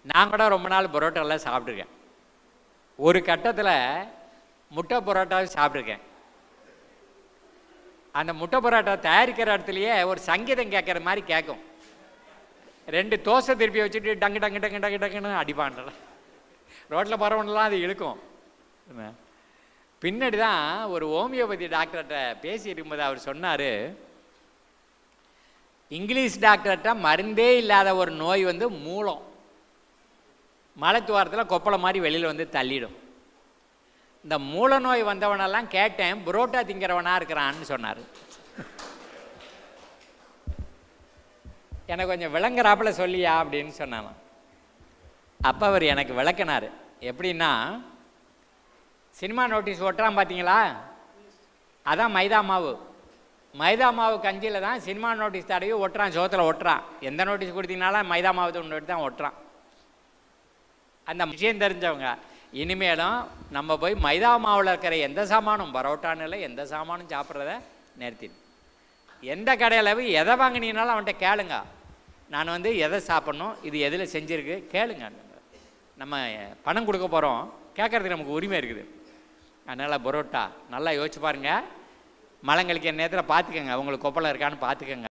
நான் கூட ரொம்ப நாள் பரோட்டாலாம் சாப்பிட்ருக்கேன் ஒரு கட்டத்தில் முட்டை பரோட்டாவும் சாப்பிட்ருக்கேன் அந்த முட்டை பரோட்டா தயாரிக்கிற இடத்துலையே ஒரு சங்கீதம் கேட்குற மாதிரி கேட்கும் ரெண்டு தோசை திருப்பி வச்சுட்டு டங்கு டங்கு டங்கு டங்கு டங்குன்னு அடிப்பான்ல ரோட்டில் போகிறவனெல்லாம் அது இழுக்கும் என்ன? பின்னாடி தான் ஒரு ஹோமியோபதி டாக்டர்கிட்ட பேசி இருக்கும்போது அவர் சொன்னார் இங்கிலீஷ் டாக்டர்கிட்ட மருந்தே இல்லாத ஒரு நோய் வந்து மூலம் மலைத்துவாரத்தில் கொப்பளை மாதிரி வெளியில் வந்து தள்ளிடும் இந்த மூல நோய் வந்தவனெல்லாம் கேட்டேன் புரோட்டா திங்கிறவனா இருக்கிறான்னு சொன்னார் எனக்கு கொஞ்சம் விளங்குறாப்புல சொல்லியா அப்படின்னு சொன்னான் அப்போ அவர் எனக்கு விளக்குனார் எப்படின்னா சினிமா நோட்டீஸ் ஒட்டுறான் பார்த்தீங்களா அதான் மைதா மாவு மைதா மாவு கஞ்சியில் தான் சினிமா நோட்டீஸ் தடவி ஒட்டுறான் சோத்தில் ஒட்டுறான் எந்த நோட்டீஸ் கொடுத்தீங்கனாலும் மைதா மாவு துண்டு தான் ஒட்டுறான் அந்த விஷயம் தெரிஞ்சவங்க இனிமேலும் நம்ம போய் மைதா மாவில் இருக்கிற எந்த சாமானும் பரோட்டான்னு இல்லை எந்த சாமானும் சாப்பிட்றத நிறுத்திடு எந்த கடையில் போய் எதை வாங்கினீங்கனாலும் அவன்கிட்ட கேளுங்க நான் வந்து எதை சாப்பிட்ணும் இது எதில் செஞ்சுருக்கு கேளுங்க நம்ம பணம் கொடுக்க போகிறோம் கேட்கறதுக்கு நமக்கு உரிமை இருக்குது அதனால் பரோட்டா நல்லா யோசிச்சு பாருங்கள் மலங்களுக்கு நேரத்தில் பார்த்துக்கங்க உங்களுக்கு கொப்பளம் இருக்கான்னு பார்த்துக்கங்க